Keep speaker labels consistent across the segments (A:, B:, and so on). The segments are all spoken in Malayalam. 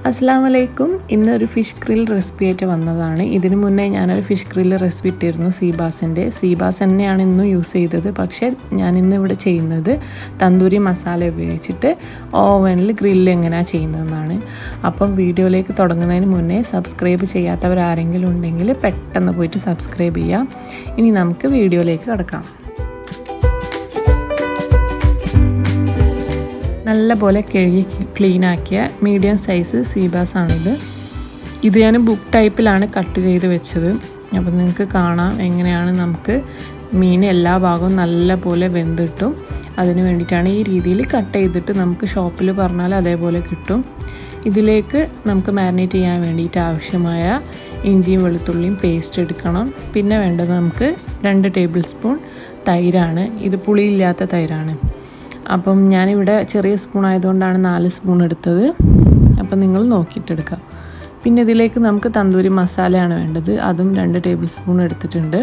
A: അസ്സാം വലൈക്കും ഇന്നൊരു ഫിഷ് ഗ്രിൽ റെസിപ്പി ആയിട്ട് വന്നതാണ് ഇതിനു മുന്നേ ഞാനൊരു ഫിഷ് ഗ്രിൽ റെസിപ്പി ഇട്ടിരുന്നു സീബാസിൻ്റെ സീബാസ് തന്നെയാണ് ഇന്നും യൂസ് ചെയ്തത് പക്ഷേ ഞാൻ ഇന്ന് ഇവിടെ ചെയ്യുന്നത് തന്തൂരി മസാല ഉപയോഗിച്ചിട്ട് ഓവനിൽ ഗ്രില്ല് എങ്ങനെയാണ് ചെയ്യുന്നതെന്നാണ് അപ്പം വീഡിയോയിലേക്ക് തുടങ്ങുന്നതിന് മുന്നേ സബ്സ്ക്രൈബ് ചെയ്യാത്തവരാരെങ്കിലും ഉണ്ടെങ്കിൽ പെട്ടെന്ന് പോയിട്ട് സബ്സ്ക്രൈബ് ചെയ്യാം ഇനി നമുക്ക് വീഡിയോയിലേക്ക് കിടക്കാം നല്ല പോലെ കഴുകി ക്ലീൻ ആക്കിയ മീഡിയം സൈസ് സീബാസ് ആണിത് ഇത് ഞാൻ ബുക്ക് ടൈപ്പിലാണ് കട്ട് ചെയ്ത് വെച്ചത് അപ്പോൾ നിങ്ങൾക്ക് കാണാം എങ്ങനെയാണ് നമുക്ക് മീൻ എല്ലാ ഭാഗവും നല്ല പോലെ വെന്തിട്ടും അതിന് വേണ്ടിയിട്ടാണ് ഈ രീതിയിൽ കട്ട് ചെയ്തിട്ട് നമുക്ക് ഷോപ്പിൽ പറഞ്ഞാൽ അതേപോലെ കിട്ടും ഇതിലേക്ക് നമുക്ക് മാരിനേറ്റ് ചെയ്യാൻ വേണ്ടിയിട്ട് ആവശ്യമായ ഇഞ്ചിയും വെളുത്തുള്ളിയും പേസ്റ്റ് എടുക്കണം പിന്നെ വേണ്ടത് നമുക്ക് രണ്ട് ടേബിൾ സ്പൂൺ തൈരാണ് ഇത് പുളിയില്ലാത്ത തൈരാണ് അപ്പം ഞാനിവിടെ ചെറിയ സ്പൂൺ ആയതുകൊണ്ടാണ് നാല് സ്പൂൺ എടുത്തത് അപ്പം നിങ്ങൾ നോക്കിയിട്ടെടുക്കുക പിന്നെ ഇതിലേക്ക് നമുക്ക് തന്തൂരി മസാലയാണ് വേണ്ടത് അതും രണ്ട് ടേബിൾ സ്പൂൺ എടുത്തിട്ടുണ്ട്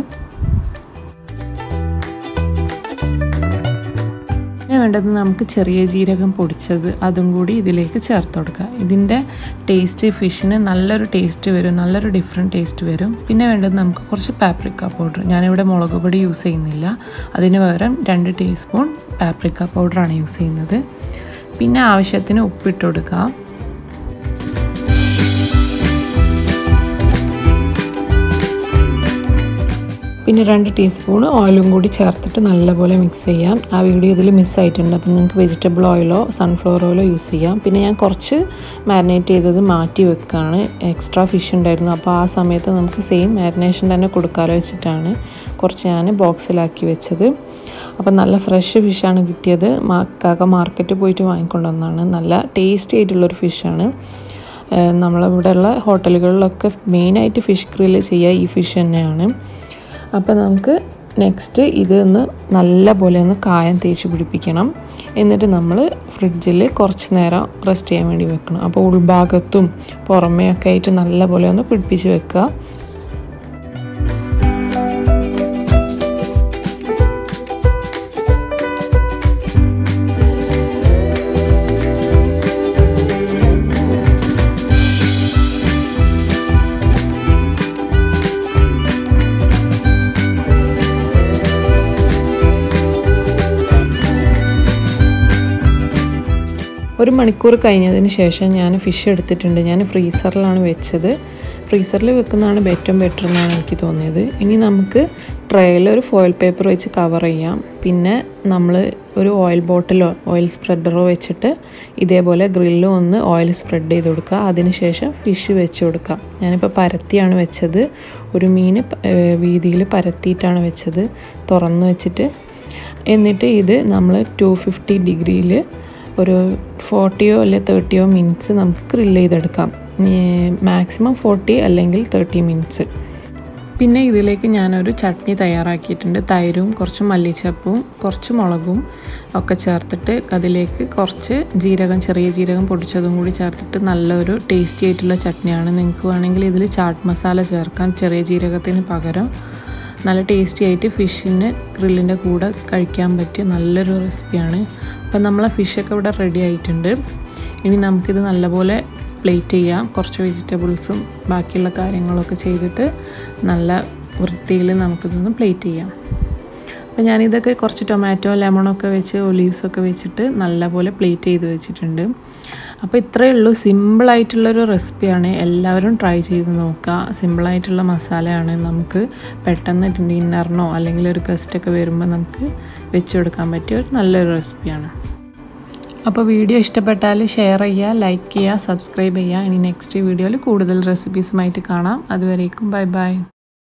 A: പിന്നെ വേണ്ടത് നമുക്ക് ചെറിയ ജീരകം പൊടിച്ചത് അതും കൂടി ഇതിലേക്ക് ചേർത്ത് കൊടുക്കുക ഇതിൻ്റെ ടേസ്റ്റ് ഫിഷിന് നല്ലൊരു ടേസ്റ്റ് വരും നല്ലൊരു ഡിഫറെൻറ്റ് ടേസ്റ്റ് വരും പിന്നെ വേണ്ടത് നമുക്ക് കുറച്ച് പാപ്രിക്ക പൗഡർ ഞാനിവിടെ മുളക് പൊടി യൂസ് ചെയ്യുന്നില്ല അതിന് പകരം രണ്ട് ടീസ്പൂൺ പാപ്രിക്ക പൗഡറാണ് യൂസ് ചെയ്യുന്നത് പിന്നെ ആവശ്യത്തിന് ഉപ്പിട്ട് കൊടുക്കുക പിന്നെ രണ്ട് ടീസ്പൂൺ ഓയിലും കൂടി ചേർത്തിട്ട് നല്ലപോലെ മിക്സ് ചെയ്യാം ആ വീഡിയോ ഇതിൽ മിസ്സായിട്ടുണ്ട് അപ്പം നിങ്ങൾക്ക് വെജിറ്റബിൾ ഓയിലോ സൺഫ്ലവർ ഓയിലോ യൂസ് ചെയ്യാം പിന്നെ ഞാൻ കുറച്ച് മാരിനേറ്റ് ചെയ്തത് മാറ്റി വെക്കുകയാണ് എക്സ്ട്രാ ഫിഷ് ഉണ്ടായിരുന്നു അപ്പോൾ ആ സമയത്ത് നമുക്ക് സെയിം മാരിനേഷൻ തന്നെ കൊടുക്കാമല്ലോ വെച്ചിട്ടാണ് കുറച്ച് ഞാൻ ബോക്സിലാക്കി വെച്ചത് അപ്പം നല്ല ഫ്രഷ് ഫിഷാണ് കിട്ടിയത് കാക്ക മാർക്കറ്റിൽ പോയിട്ട് വാങ്ങിക്കൊണ്ടുവന്നതാണ് നല്ല ടേസ്റ്റി ആയിട്ടുള്ളൊരു ഫിഷാണ് നമ്മളിവിടെയുള്ള ഹോട്ടലുകളിലൊക്കെ മെയിനായിട്ട് ഫിഷ് ഗ്രില്ല് ചെയ്യുക ഈ ഫിഷ് തന്നെയാണ് അപ്പോൾ നമുക്ക് നെക്സ്റ്റ് ഇതൊന്ന് നല്ല പോലെ ഒന്ന് കായം തേച്ച് പിടിപ്പിക്കണം എന്നിട്ട് നമ്മൾ ഫ്രിഡ്ജിൽ കുറച്ച് നേരം റെസ്റ്റ് ചെയ്യാൻ വേണ്ടി വെക്കണം അപ്പോൾ ഉൾഭാഗത്തും പുറമേയൊക്കെ ആയിട്ട് നല്ല പോലെ ഒന്ന് പിടിപ്പിച്ച് വെക്കുക ഒരു മണിക്കൂർ കഴിഞ്ഞതിന് ശേഷം ഞാൻ ഫിഷ് എടുത്തിട്ടുണ്ട് ഞാൻ ഫ്രീസറിലാണ് വെച്ചത് ഫ്രീസറിൽ വെക്കുന്നതാണ് ഏറ്റവും ബെറ്റർ എന്നാണ് എനിക്ക് തോന്നിയത് ഇനി നമുക്ക് ട്രേയിൽ ഒരു ഫോയിൽ പേപ്പർ വെച്ച് കവർ ചെയ്യാം പിന്നെ നമ്മൾ ഒരു ഓയിൽ ബോട്ടിലോ ഓയിൽ സ്പ്രെഡറോ വെച്ചിട്ട് ഇതേപോലെ ഗ്രില്ലും ഒന്ന് ഓയിൽ സ്പ്രെഡ് ചെയ്ത് കൊടുക്കുക അതിനുശേഷം ഫിഷ് വെച്ച് കൊടുക്കുക ഞാനിപ്പോൾ പരത്തിയാണ് വെച്ചത് ഒരു മീൻ വീതിയിൽ പരത്തിയിട്ടാണ് വെച്ചത് തുറന്ന് വെച്ചിട്ട് എന്നിട്ട് ഇത് നമ്മൾ ടു ഫിഫ്റ്റി ഡിഗ്രിയിൽ ഒരു ഫോർട്ടിയോ അല്ലെ തേർട്ടിയോ മിനിറ്റ്സ് നമുക്ക് ഗ്രില്ല് ചെയ്തെടുക്കാം മാക്സിമം ഫോർട്ടി അല്ലെങ്കിൽ തേർട്ടി മിനിറ്റ്സ് പിന്നെ ഇതിലേക്ക് ഞാനൊരു ചട്നി തയ്യാറാക്കിയിട്ടുണ്ട് തൈരും കുറച്ച് മല്ലിച്ചപ്പും കുറച്ച് മുളകും ഒക്കെ ചേർത്തിട്ട് അതിലേക്ക് കുറച്ച് ജീരകം ചെറിയ ജീരകം പൊടിച്ചതും കൂടി ചേർത്തിട്ട് നല്ലൊരു ടേസ്റ്റി ആയിട്ടുള്ള ചട്നിയാണ് നിങ്ങൾക്ക് വേണമെങ്കിൽ ഇതിൽ ചാട്ട് മസാല ചേർക്കാം ചെറിയ ജീരകത്തിന് പകരം നല്ല ടേസ്റ്റി ആയിട്ട് ഫിഷിന് ഗ്രില്ലിൻ്റെ കൂടെ കഴിക്കാൻ പറ്റിയ നല്ലൊരു റെസിപ്പിയാണ് അപ്പം നമ്മളെ ഫിഷൊക്കെ ഇവിടെ റെഡി ആയിട്ടുണ്ട് ഇനി നമുക്കിത് നല്ലപോലെ പ്ലേറ്റ് ചെയ്യാം കുറച്ച് വെജിറ്റബിൾസും ബാക്കിയുള്ള കാര്യങ്ങളൊക്കെ ചെയ്തിട്ട് നല്ല വൃത്തിയിൽ നമുക്കിതൊന്ന് പ്ലേറ്റ് ചെയ്യാം അപ്പോൾ ഞാനിതൊക്കെ കുറച്ച് ടൊമാറ്റോ ലെമണൊക്കെ വെച്ച് ഒലീവ്സൊക്കെ വെച്ചിട്ട് നല്ലപോലെ പ്ലേറ്റ് ചെയ്ത് വെച്ചിട്ടുണ്ട് അപ്പോൾ ഇത്രയേ ഉള്ളൂ സിമ്പിളായിട്ടുള്ളൊരു റെസിപ്പിയാണ് എല്ലാവരും ട്രൈ ചെയ്ത് നോക്കുക സിമ്പിളായിട്ടുള്ള മസാലയാണ് നമുക്ക് പെട്ടെന്ന് ഡിന്നറിനോ അല്ലെങ്കിൽ ഒരു ഗസ്റ്റൊക്കെ വരുമ്പോൾ നമുക്ക് വെച്ച് കൊടുക്കാൻ പറ്റിയ ഒരു നല്ലൊരു റെസിപ്പിയാണ് അപ്പോൾ വീഡിയോ ഇഷ്ടപ്പെട്ടാൽ ഷെയർ ചെയ്യുക ലൈക്ക് ചെയ്യുക സബ്സ്ക്രൈബ് ചെയ്യുക ഇനി നെക്സ്റ്റ് വീഡിയോയിൽ കൂടുതൽ റെസിപ്പീസുമായിട്ട് കാണാം അതുവരേക്കും ബൈ ബൈ